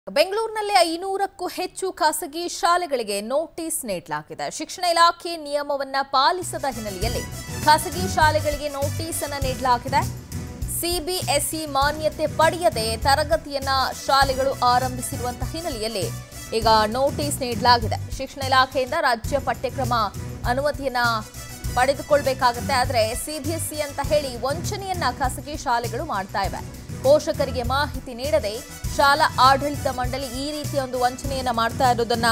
ಬೆಂಗಳೂರಿನಲ್ಲಿ ಐನೂರಕ್ಕೂ ಹೆಚ್ಚು ಖಾಸಗಿ ಶಾಲೆಗಳಿಗೆ ನೋಟಿಸ್ ನೀಡಲಾಗಿದೆ ಶಿಕ್ಷಣ ಇಲಾಖೆ ನಿಯಮವನ್ನ ಪಾಲಿಸದ ಹಿನ್ನೆಲೆಯಲ್ಲಿ ಖಾಸಗಿ ಶಾಲೆಗಳಿಗೆ ನೋಟಿಸ್ ಅನ್ನ ನೀಡಲಾಗಿದೆ ಸಿಬಿಎಸ್ಇ ಮಾನ್ಯತೆ ಪಡೆಯದೆ ತರಗತಿಯನ್ನ ಶಾಲೆಗಳು ಆರಂಭಿಸಿರುವಂತಹ ಹಿನ್ನೆಲೆಯಲ್ಲಿ ಈಗ ನೋಟಿಸ್ ನೀಡಲಾಗಿದೆ ಶಿಕ್ಷಣ ಇಲಾಖೆಯಿಂದ ರಾಜ್ಯ ಪಠ್ಯಕ್ರಮ ಅನುಮತಿಯನ್ನ ಪಡೆದುಕೊಳ್ಬೇಕಾಗತ್ತೆ ಆದರೆ ಸಿಬಿಎಸ್ಇ ಅಂತ ಹೇಳಿ ವಂಚನೆಯನ್ನ ಖಾಸಗಿ ಶಾಲೆಗಳು ಮಾಡ್ತಾ ಇವೆ ಪೋಷಕರಿಗೆ ಮಾಹಿತಿ ನೀಡದೆ ಶಾಲಾ ಆಡಳಿತ ಮಂಡಳಿ ಈ ರೀತಿಯ ಒಂದು ವಂಚನೆಯನ್ನ ಮಾಡ್ತಾ ಇರೋದನ್ನ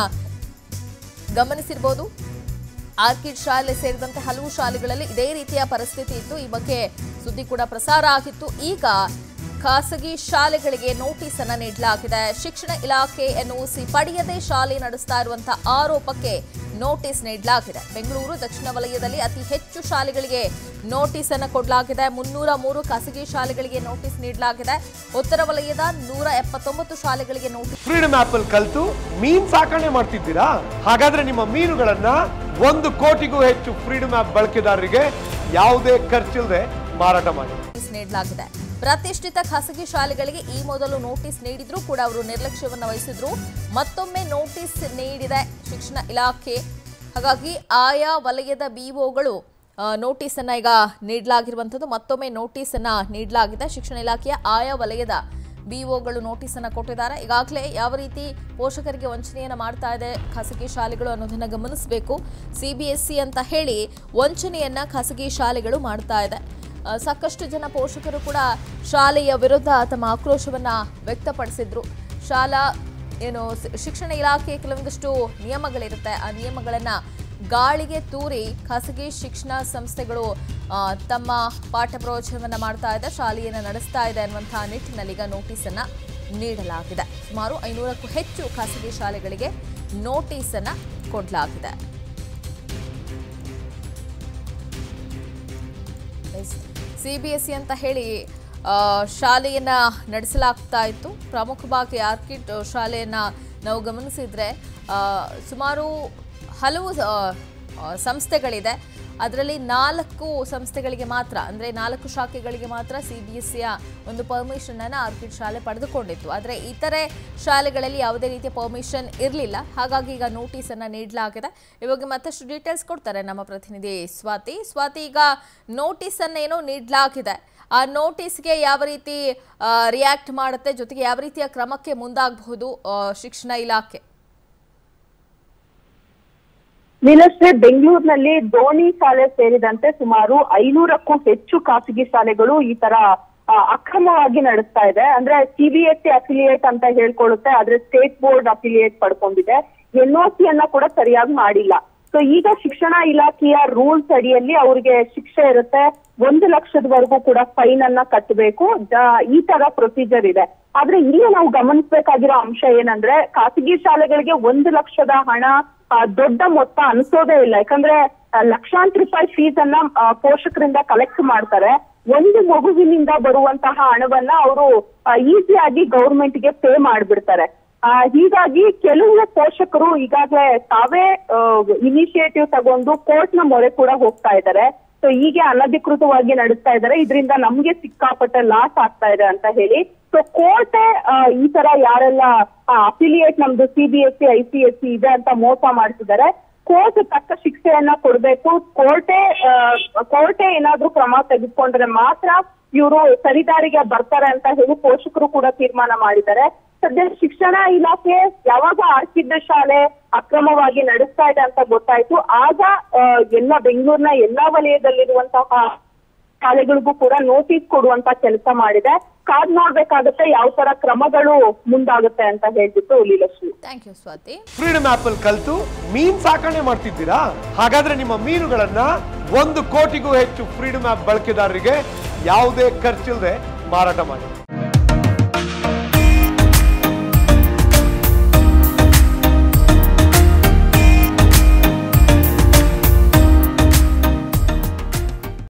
ಗಮನಿಸಿರ್ಬೋದು ಆರ್ಕಿಡ್ ಶಾಲೆ ಸೇರಿದಂತೆ ಹಲವು ಶಾಲೆಗಳಲ್ಲಿ ಇದೇ ರೀತಿಯ ಪರಿಸ್ಥಿತಿ ಇತ್ತು ಈ ಬಗ್ಗೆ ಸುದ್ದಿ ಕೂಡ ಪ್ರಸಾರ ಆಗಿತ್ತು ಈಗ ಖಾಸಗಿ ಶಾಲೆಗಳಿಗೆ ನೋಟಿಸ್ ಅನ್ನ ನೀಡಲಾಗಿದೆ ಶಿಕ್ಷಣ ಇಲಾಖೆ ಎನ್ಒಸಿ ಪಡೆಯದೆ ಶಾಲೆ ನಡೆಸ್ತಾ ಇರುವಂತಹ ಆರೋಪಕ್ಕೆ ನೋಟಿಸ್ ನೀಡಲಾಗಿದೆ ಬೆಂಗಳೂರು ದಕ್ಷಿಣ ವಲಯದಲ್ಲಿ ಅತಿ ಹೆಚ್ಚು ಶಾಲೆಗಳಿಗೆ ನೋಟಿಸ್ ಅನ್ನು ಕೊಡಲಾಗಿದೆ ಮುನ್ನೂರ ಮೂರು ಖಾಸಗಿ ಶಾಲೆಗಳಿಗೆ ನೋಟಿಸ್ ನೀಡಲಾಗಿದೆ ಉತ್ತರ ವಲಯದ ನೂರ ಎಪ್ಪತ್ತೊಂಬತ್ತು ಶಾಲೆಗಳಿಗೆ ನೋಟಿಸ್ ಫ್ರೀಡಮ್ ಆಪ್ ಅಲ್ಲಿ ಕಲ್ತು ಮೀನ್ ಸಾಕಣೆ ಮಾಡ್ತಿದ್ದೀರಾ ಹಾಗಾದ್ರೆ ನಿಮ್ಮ ಮೀನುಗಳನ್ನ ಒಂದು ಕೋಟಿಗೂ ಹೆಚ್ಚು ಫ್ರೀಡಮ್ ಆಪ್ ಬಳಕೆದಾರರಿಗೆ ಯಾವುದೇ ಖರ್ಚಿಲ್ಲದೆ ಮಾರಾಟ ಮಾಡಿ ನೋಟಿಸ್ ನೀಡಲಾಗಿದೆ ಪ್ರತಿಷ್ಠಿತ ಖಾಸಗಿ ಶಾಲೆಗಳಿಗೆ ಈ ಮೊದಲು ನೋಟಿಸ್ ನೀಡಿದ್ರು ಕೂಡ ಅವರು ನಿರ್ಲಕ್ಷ್ಯವನ್ನು ವಹಿಸಿದ್ರು ಮತ್ತೊಮ್ಮೆ ನೋಟಿಸ್ ನೀಡಿದೆ ಶಿಕ್ಷಣ ಇಲಾಖೆ ಹಾಗಾಗಿ ಆಯಾ ವಲಯದ ಬಿಒಗಳು ನೋಟಿಸ್ ಅನ್ನ ಈಗ ನೀಡಲಾಗಿರುವಂಥದ್ದು ಮತ್ತೊಮ್ಮೆ ನೋಟಿಸ್ ಅನ್ನ ನೀಡಲಾಗಿದೆ ಶಿಕ್ಷಣ ಇಲಾಖೆಯ ಆಯಾ ವಲಯದ ಬಿಒಗಳು ನೋಟಿಸ್ ಅನ್ನ ಕೊಟ್ಟಿದ್ದಾರೆ ಈಗಾಗಲೇ ಯಾವ ರೀತಿ ಪೋಷಕರಿಗೆ ವಂಚನೆಯನ್ನ ಮಾಡ್ತಾ ಇದೆ ಖಾಸಗಿ ಶಾಲೆಗಳು ಅನ್ನೋದನ್ನ ಗಮನಿಸಬೇಕು ಸಿಬಿಎಸ್ಇ ಅಂತ ಹೇಳಿ ವಂಚನೆಯನ್ನ ಖಾಸಗಿ ಶಾಲೆಗಳು ಮಾಡ್ತಾ ಇದೆ ಆ, ಸಾಕಷ್ಟು ಜನ ಪೋಷಕರು ಕೂಡ ಶಾಲೆಯ ವಿರುದ್ಧ ತಮ್ಮ ಆಕ್ರೋಶವನ್ನ ವ್ಯಕ್ತಪಡಿಸಿದ್ರು ಶಾಲಾ ಏನು ಸ- ಶಿಕ್ಷಣ ಇಲಾಖೆ ಕೆಲವೊಂದಿಷ್ಟು ನಿಯಮಗಳಿರುತ್ತೆ ಆ ನಿಯಮಗಳನ್ನ ಗಾಳಿಗೆ ತೂರಿ ಖಾಸಗಿ ಶಿಕ್ಷಣ ಸಂಸ್ಥೆಗಳು ಆ, ತಮ್ಮ ಪಾಠ ಪ್ರವಚನವನ್ನ ಮಾಡ್ತಾ ಇದೆ ಶಾಲೆಯನ್ನು ನಡೆಸ್ತಾ ಇದೆ ಅನ್ನುವಂತಹ ನಿಟ್ಟಿನಲ್ಲಿ ಈಗ ನೋಟಿಸ್ ಅನ್ನ ನೀಡಲಾಗಿದೆ ಸುಮಾರು ಐನೂರಕ್ಕೂ ಹೆಚ್ಚು ಖಾಸಗಿ ಶಾಲೆಗಳಿಗೆ ನೋಟಿಸ್ ಅನ್ನ ಕೊಡಲಾಗಿದೆ ಸಿಬಿಎಸ್ಇ ಅಂತ ಹೇಳಿ ಆ, ಶಾಲೆಯನ್ನ ನಡೆಸಲಾಗ್ತಾ ಇತ್ತು ಪ್ರಮುಖವಾಗಿ ಆರ್ಕಿಡ್ ಶಾಲೆಯನ್ನ ನಾವು ಗಮನಿಸಿದ್ರೆ ಆ, ಸುಮಾರು ಹಲವು ಆ, ಆ, ಸಂಸ್ಥೆಗಳಿದೆ ಅದರಲ್ಲಿ ನಾಲ್ಕು ಸಂಸ್ಥೆಗಳಿಗೆ ಮಾತ್ರ ಅಂದರೆ ನಾಲ್ಕು ಶಾಖೆಗಳಿಗೆ ಮಾತ್ರ ಸಿ ಬಿ ಎಸ್ ಸಿಯ ಒಂದು ಪರ್ಮಿಷನ್ ಅನ್ನು ಆರ್ಕಿಡ್ ಶಾಲೆ ಪಡೆದುಕೊಂಡಿತ್ತು ಆದರೆ ಇತರೆ ಶಾಲೆಗಳಲ್ಲಿ ಯಾವುದೇ ರೀತಿಯ ಪರ್ಮಿಷನ್ ಇರಲಿಲ್ಲ ಹಾಗಾಗಿ ಈಗ ನೋಟಿಸ್ ಅನ್ನ ನೀಡಲಾಗಿದೆ ಇವಾಗ ಮತ್ತಷ್ಟು ಡೀಟೇಲ್ಸ್ ಕೊಡ್ತಾರೆ ನಮ್ಮ ಪ್ರತಿನಿಧಿ ಸ್ವಾತಿ ಸ್ವಾತಿ ಈಗ ನೋಟಿಸ್ ಅನ್ನೇನೋ ನೀಡಲಾಗಿದೆ ಆ ನೋಟಿಸ್ಗೆ ಯಾವ ರೀತಿ ರಿಯಾಕ್ಟ್ ಮಾಡುತ್ತೆ ಜೊತೆಗೆ ಯಾವ ರೀತಿಯ ಕ್ರಮಕ್ಕೆ ಮುಂದಾಗಬಹುದು ಆ, ಶಿಕ್ಷಣ ಇಲಾಖೆ ನೀಲಶ್ರೀ ಬೆಂಗಳೂರಿನಲ್ಲಿ ದೋಣಿ ಶಾಲೆ ಸೇರಿದಂತೆ ಸುಮಾರು ಐನೂರಕ್ಕೂ ಹೆಚ್ಚು ಖಾಸಗಿ ಶಾಲೆಗಳು ಈ ತರ ಆ, ಅಕ್ರಮವಾಗಿ ನಡೆಸ್ತಾ ಇದೆ ಅಂದ್ರೆ ಸಿಬಿಎಸ್ಸಿ ಅಫಿಲಿಯೇಟ್ ಅಂತ ಹೇಳ್ಕೊಳ್ಳುತ್ತೆ ಆದ್ರೆ ಸ್ಟೇಟ್ ಬೋರ್ಡ್ ಅಫಿಲಿಯೇಟ್ ಪಡ್ಕೊಂಡಿದೆ ಎನ್ಒಸಿ ಅನ್ನ ಕೂಡ ಸರಿಯಾಗಿ ಮಾಡಿಲ್ಲ ಸೊ ಈಗ ಶಿಕ್ಷಣ ಇಲಾಖೆಯ ರೂಲ್ಸ್ ಅಡಿಯಲ್ಲಿ ಅವರಿಗೆ ಶಿಕ್ಷೆ ಇರುತ್ತೆ ಒಂದು ಲಕ್ಷದವರೆಗೂ ಕೂಡ ಫೈನ್ ಅನ್ನ ಕಟ್ಟಬೇಕು ಜ- ಈ ತರ ಪ್ರೊಸೀಜರ್ ಇದೆ ಆದ್ರೆ ಇಲ್ಲಿ ನಾವು ಗಮನಿಸಬೇಕಾಗಿರೋ ಅಂಶ ಏನಂದ್ರೆ ಖಾಸಗಿ ಶಾಲೆಗಳಿಗೆ ಒಂದು ಲಕ್ಷದ ಹಣ ಆ, ದೊಡ್ಡ ಮೊತ್ತ ಅನ್ಸೋದೇ ಇಲ್ಲ ಯಾಕಂದ್ರೆ ಆ, ಲಕ್ಷಾಂತರ ರೂಪಾಯಿ ಫೀಸ್ ಅನ್ನ ಆ, ಪೋಷಕರಿಂದ ಕಲೆಕ್ಟ್ ಮಾಡ್ತಾರೆ ಒಂದು ಮಗುವಿನಿಂದ ಬರುವಂತಹ ಹಣವನ್ನ ಅವರು ಈಸಿಯಾಗಿ ಗೌರ್ಮೆಂಟ್ಗೆ ಪೇ ಮಾಡ್ಬಿಡ್ತಾರೆ ಆ, ಹೀಗಾಗಿ ಕೆಲವು ಪೋಷಕರು ಈಗಾಗಲೇ ತಾವೇ ಇನಿಷಿಯೇಟಿವ್ ತಗೊಂಡು ಕೋರ್ಟ್ ನ ಮೊರೆ ಕೂಡ ಹೋಗ್ತಾ ಇದ್ದಾರೆ ಸೊ ಹೀಗೆ ಅನಧಿಕೃತವಾಗಿ ನಡೆಸ್ತಾ ಇದ್ದಾರೆ ಇದರಿಂದ ನಮ್ಗೆ ಸಿಕ್ಕಾಪಟ್ಟೆ ಲಾಸ್ ಆಗ್ತಾ ಇದೆ ಅಂತ ಹೇಳಿ ಸೊ ಕೋರ್ಟ್ ಈ ತರ ಯಾರೆಲ್ಲ ಅಫಿಲಿಯೇಟ್ ನಮ್ದು CBSE I C S C ಇದೆ ಅಂತ ಮೋಸ ಮಾಡ್ತಿದ್ದಾರೆ ಕೋರ್ಟ್ ತಕ್ಕ ಶಿಕ್ಷೆಯನ್ನ ಕೊಡ್ಬೇಕು ಕೋರ್ಟೇ ಕೋರ್ಟೇ ಏನಾದ್ರೂ ಕ್ರಮ ತೆಗೆದುಕೊಂಡ್ರೆ ಮಾತ್ರ ಇವರು ಸರಿದಾರಿಗೆ ಬರ್ತಾರೆ ಅಂತ ಹೇಳಿ ಪೋಷಕರು ಕೂಡ ತೀರ್ಮಾನ ಮಾಡಿದ್ದಾರೆ ಸದ್ಯ ಶಿಕ್ಷಣ ಇಲಾಖೆ ಯಾವಾಗ ಆರ್ಕಿಡ್ ಶಾಲೆ ಅಕ್ರಮವಾಗಿ ನಡೆಸ್ತಾ ಇದೆ ಅಂತ ಗೊತ್ತಾಯ್ತು ಆಗ ಆ, ಎಲ್ಲ ಬೆಂಗಳೂರಿನ ಎಲ್ಲಾ ವಲಯದಲ್ಲಿರುವಂತಹ ಶಾಲೆಗಳಿಗೂ ಕೂಡ ನೋಟಿಸ್ ಕೊಡುವಂತ ಕೆಲಸ ಮಾಡಿದೆ ಕಾದ್ ನೋಡ್ಬೇಕಾಗುತ್ತೆ ಯಾವ ತರ ಕ್ರಮಗಳು ಮುಂದಾಗುತ್ತೆ ಅಂತ ಹೇಳ್ಬಿಟ್ಟು Leelashree thank you Swathi Freedom App ಅಲ್ಲಿ ಕಲ್ತು ಮೀನ್ ಸಾಕಣೆ ಮಾಡ್ತಿದ್ದೀರಾ ಹಾಗಾದ್ರೆ ನಿಮ್ಮ ಮೀನುಗಳನ್ನ ಒಂದು ಕೋಟಿಗೂ ಹೆಚ್ಚು ಫ್ರೀಡಮ್ ಆಪ್ ಬಳಕೆದಾರರಿಗೆ ಯಾವುದೇ ಖರ್ಚಿಲ್ಲದೆ ಮಾರಾಟ ಮಾಡಿ